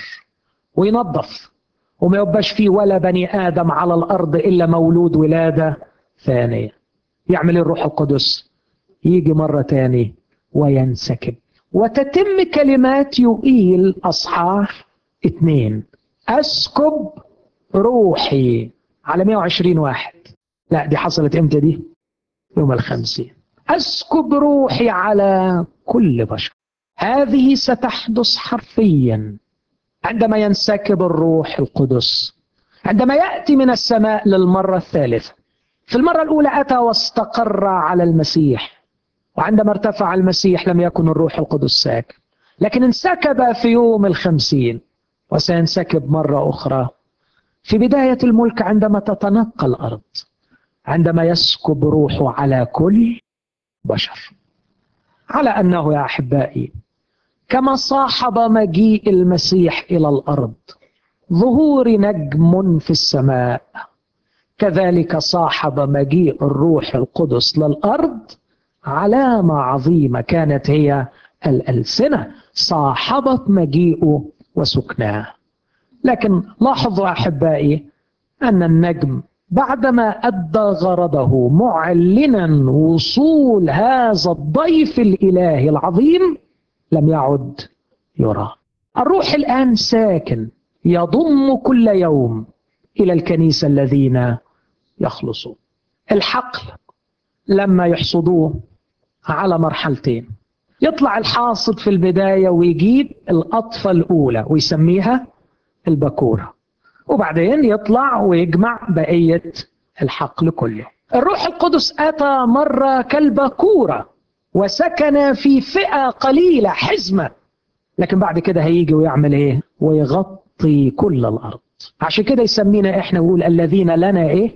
وينظف وما يبقاش فيه ولا بني آدم على الأرض إلا مولود ولادة ثانية يعمل الروح القدس يجي مرة تاني وينسكب وتتم كلمات يؤيل أصحاح اثنين أسكب روحي على 120 واحد لا دي حصلت امتى دي يوم الخمسين أسكب روحي على كل بشر هذه ستحدث حرفيا عندما ينسكب الروح القدس عندما يأتي من السماء للمرة الثالثة في المرة الأولى أتى واستقر على المسيح وعندما ارتفع المسيح لم يكن الروح القدس ساكن لكن انسكب في يوم الخمسين وسينسكب مرة أخرى في بداية الملك عندما تتنقى الأرض عندما يسكب روحه على كل بشر على أنه يا أحبائي كما صاحب مجيء المسيح إلى الأرض ظهور نجم في السماء كذلك صاحب مجيء الروح القدس للأرض علامة عظيمة كانت هي الألسنة صاحبت مجيئه وسكناه لكن لاحظوا أحبائي أن النجم بعدما أدى غرضه معلنا وصول هذا الضيف الإلهي العظيم لم يعد يرى الروح الآن ساكن يضم كل يوم إلى الكنيسة الذين يخلصون الحقل لما يحصدوه على مرحلتين يطلع الحاصد في البداية ويجيب القطفة الأولى ويسميها البكورة وبعدين يطلع ويجمع بقية الحقل كله الروح القدس أتى مرة كالبكورة وسكن في فئة قليلة حزمة لكن بعد كده هيجي ويعمل ايه ويغطي كل الأرض عشان كده يسمينا احنا نقول الذين لنا ايه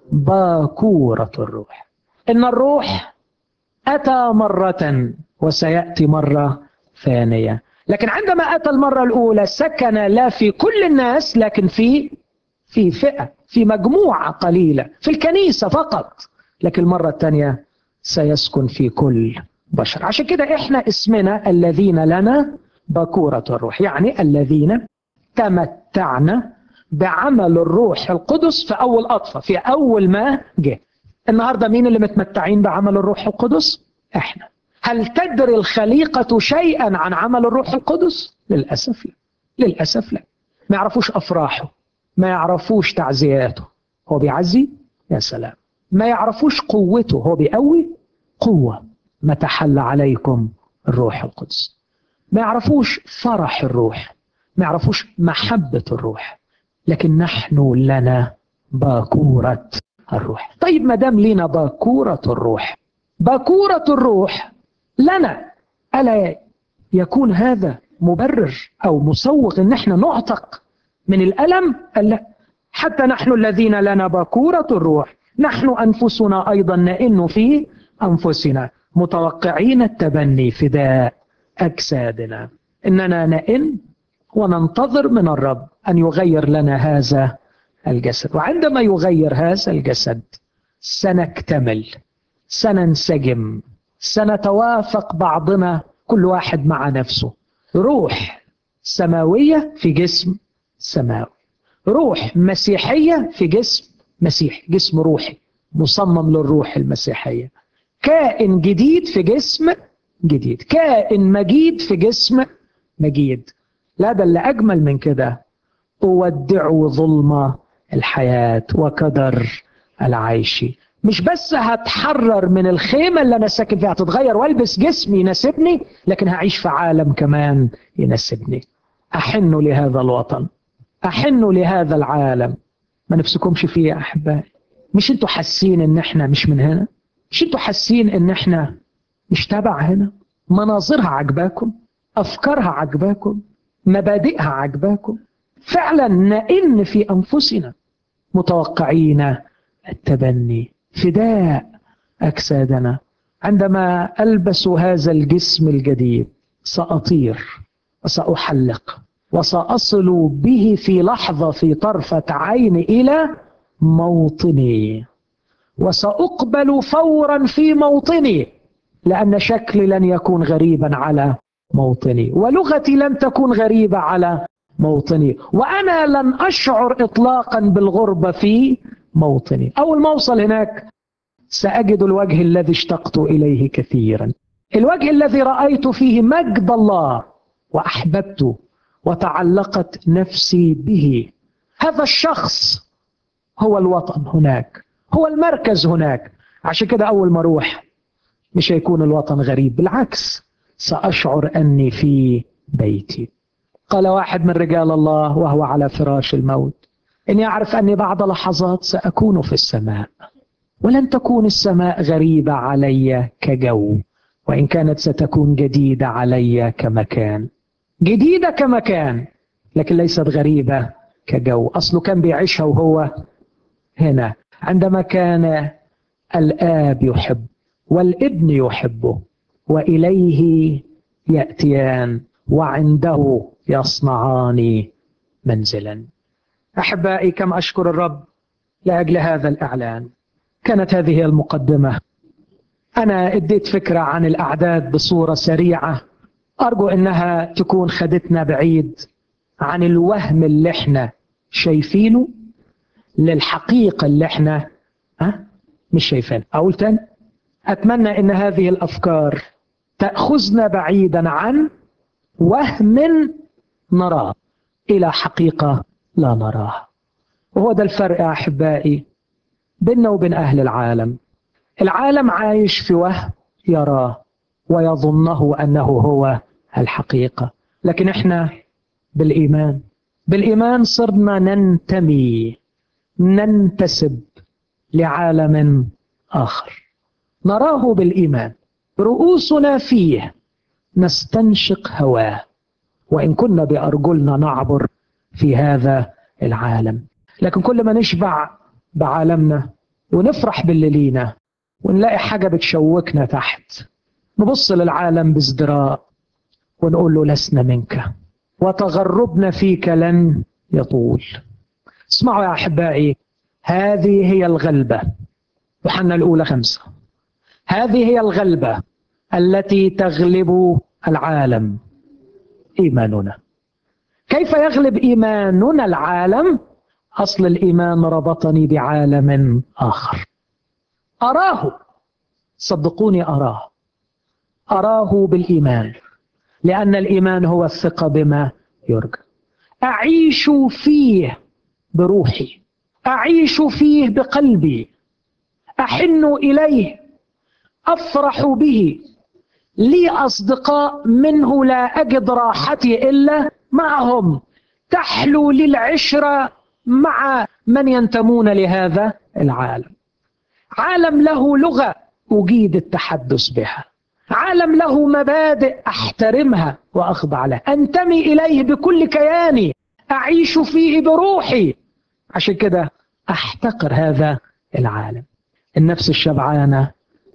باكورة الروح ان الروح أتى مرة وسيأتي مرة ثانية لكن عندما أتى المرة الأولى سكن لا في كل الناس لكن في في فئة في مجموعة قليلة في الكنيسة فقط لكن المرة الثانية سيسكن في كل بشر عشان كده احنا اسمنا الذين لنا بكورة الروح يعني الذين تمتعنا بعمل الروح القدس في أول أطفى في أول ما جه النهاردة مين اللي متمتعين بعمل الروح القدس احنا هل تدري الخليقة شيئا عن عمل الروح القدس للأسف لا للأسف لا ما يعرفوش أفراحه ما يعرفوش تعزياته هو بيعزي يا سلام ما يعرفوش قوته هو بيقوي قوة ما تحل عليكم الروح القدس ما يعرفوش فرح الروح ما يعرفوش محبة الروح لكن نحن لنا باكورة الروح طيب ما دام لنا باكورة الروح باكورة الروح لنا ألا يكون هذا مبرر أو مسوغ أن احنا نعتق من الألم ألا حتى نحن الذين لنا باكورة الروح نحن أنفسنا أيضا نئن في أنفسنا متوقعين التبني فداء أجسادنا إننا نئن وننتظر من الرب أن يغير لنا هذا الجسد وعندما يغير هذا الجسد سنكتمل سننسجم سنتوافق بعضنا كل واحد مع نفسه روح سماوية في جسم سماوي روح مسيحية في جسم مسيحي جسم روحي مصمم للروح المسيحية كائن جديد في جسم جديد كائن مجيد في جسم مجيد لا ده اللي أجمل من كده أودع ظلم الحياة وكدر العيش مش بس هتحرر من الخيمة اللي أنا ساكن فيها هتتغير والبس جسم يناسبني لكن هعيش في عالم كمان يناسبني أحن لهذا الوطن أحن لهذا العالم ما نفسكمش فيه يا أحبائي مش انتوا حاسين ان احنا مش من هنا مش انتوا حاسين ان احنا مش تبع هنا مناظرها عجباكم افكارها عجباكم مبادئها عجباكم فعلا نئن في انفسنا متوقعين التبني فداء اجسادنا عندما البس هذا الجسم الجديد ساطير وساحلق وساصل به في لحظه في طرفه عين الى موطني وساقبل فورا في موطني لان شكلي لن يكون غريبا على موطني ولغتي لن تكون غريبه على موطني وانا لن اشعر اطلاقا بالغربه في موطني اول ما اوصل هناك ساجد الوجه الذي اشتقت اليه كثيرا الوجه الذي رايت فيه مجد الله واحببته وتعلقت نفسي به هذا الشخص هو الوطن هناك هو المركز هناك عشان كده اول ما اروح مش هيكون الوطن غريب بالعكس ساشعر اني في بيتي قال واحد من رجال الله وهو على فراش الموت اني اعرف اني بعد لحظات ساكون في السماء ولن تكون السماء غريبه علي كجو وان كانت ستكون جديده علي كمكان جديده كمكان لكن ليست غريبه كجو اصله كان بيعيشها وهو هنا عندما كان الاب يحب والابن يحبه واليه ياتيان وعنده يصنعان منزلا احبائي كم اشكر الرب لاجل هذا الاعلان كانت هذه المقدمه انا اديت فكره عن الاعداد بصوره سريعه ارجو انها تكون خدتنا بعيد عن الوهم اللي احنا شايفينه للحقيقه اللي احنا ها مش شايفينها اقول تاني اتمنى ان هذه الافكار تاخذنا بعيدا عن وهم نراه الى حقيقه لا نراها وهو ده الفرق يا احبائي بيننا وبين اهل العالم العالم عايش في وهم يراه ويظنه انه هو الحقيقه لكن احنا بالايمان بالايمان صرنا ننتمي ننتسب لعالم اخر نراه بالايمان رؤوسنا فيه نستنشق هواه وان كنا بارجلنا نعبر في هذا العالم لكن كل ما نشبع بعالمنا ونفرح باللي لينا ونلاقي حاجه بتشوكنا تحت نبص للعالم بازدراء ونقول له لسنا منك وتغربنا فيك لن يطول اسمعوا يا احبائي هذه هي الغلبه يوحنا الاولى خمسه هذه هي الغلبه التي تغلب العالم ايماننا كيف يغلب ايماننا العالم اصل الايمان ربطني بعالم اخر اراه صدقوني اراه اراه بالايمان لان الايمان هو الثقه بما يرجى اعيش فيه بروحي اعيش فيه بقلبي احن اليه افرح به لي اصدقاء منه لا اجد راحتي الا معهم تحلو لي العشره مع من ينتمون لهذا العالم عالم له لغه اجيد التحدث بها عالم له مبادئ احترمها واخضع لها انتمي اليه بكل كياني اعيش فيه بروحي عشان كده احتقر هذا العالم النفس الشبعانه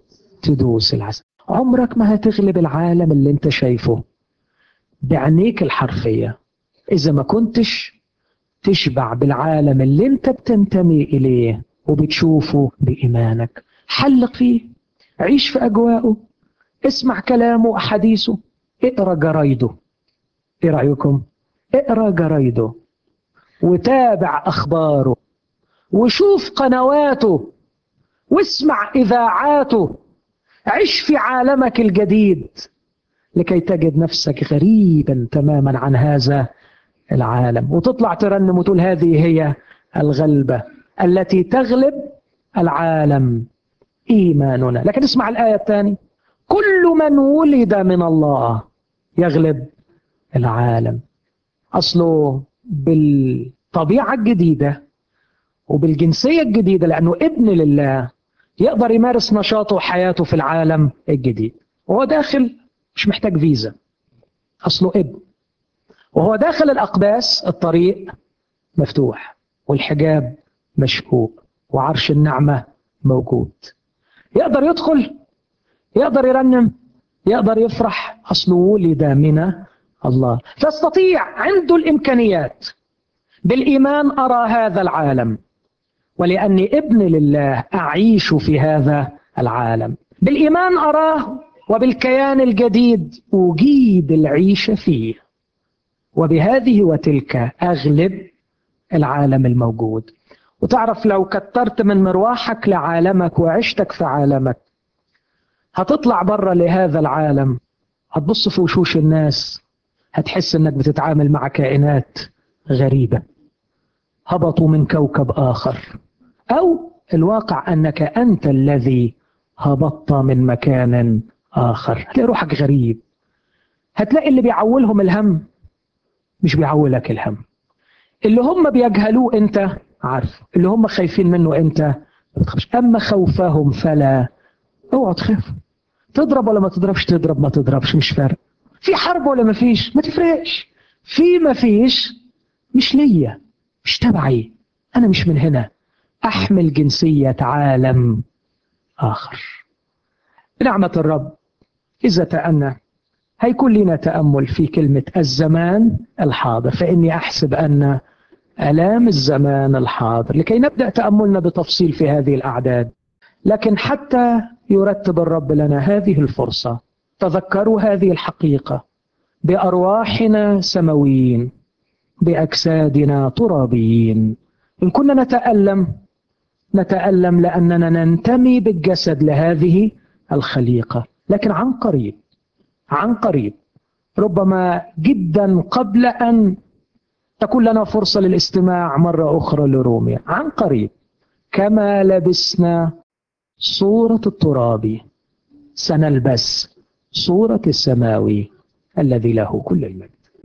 تدوس العسل عمرك ما هتغلب العالم اللي انت شايفه بعينيك الحرفيه اذا ما كنتش تشبع بالعالم اللي انت بتنتمي اليه وبتشوفه بايمانك حلق فيه عيش في اجواءه اسمع كلامه احاديثه اقرا جرايده ايه رايكم اقرا جرايده وتابع اخباره وشوف قنواته واسمع اذاعاته عش في عالمك الجديد لكي تجد نفسك غريبا تماما عن هذا العالم وتطلع ترنم وتقول هذه هي الغلبه التي تغلب العالم إيماننا لكن اسمع الآية الثانية كل من ولد من الله يغلب العالم أصله بالطبيعة الجديدة وبالجنسية الجديدة لأنه ابن لله يقدر يمارس نشاطه وحياته في العالم الجديد وهو داخل مش محتاج فيزا أصله ابن وهو داخل الأقداس الطريق مفتوح والحجاب مشكوك وعرش النعمة موجود يقدر يدخل يقدر يرنم يقدر يفرح أصله ولد من الله فاستطيع عنده الإمكانيات بالإيمان أرى هذا العالم ولأني ابن لله أعيش في هذا العالم بالإيمان أراه وبالكيان الجديد أجيد العيش فيه وبهذه وتلك أغلب العالم الموجود وتعرف لو كترت من مروحك لعالمك وعشتك في عالمك هتطلع بره لهذا العالم هتبص في وشوش الناس هتحس انك بتتعامل مع كائنات غريبة هبطوا من كوكب آخر أو الواقع أنك أنت الذي هبطت من مكان آخر هتلاقي روحك غريب هتلاقي اللي بيعولهم الهم مش بيعولك الهم اللي هم بيجهلوه أنت عارف اللي هم خايفين منه أنت ما بتخافش أما خوفهم فلا اوعى تخاف تضرب ولا ما تضربش تضرب ما تضربش مش فارق في حرب ولا ما فيش ما تفرقش في ما فيش مش ليا مش تبعي أنا مش من هنا أحمل جنسية عالم آخر بنعمة الرب إذا تأنى هيكون لنا تأمل في كلمة الزمان الحاضر فإني أحسب أن آلام الزمان الحاضر لكي نبدأ تأملنا بتفصيل في هذه الأعداد لكن حتى يرتب الرب لنا هذه الفرصة تذكروا هذه الحقيقة بأرواحنا سماويين بأجسادنا ترابيين إن كنا نتألم نتألم لأننا ننتمي بالجسد لهذه الخليقة لكن عن قريب عن قريب ربما جدا قبل أن تكون لنا فرصة للاستماع مرة أخرى لروميا عن قريب كما لبسنا صورة التراب سنلبس صورة السماوي الذي له كل المجد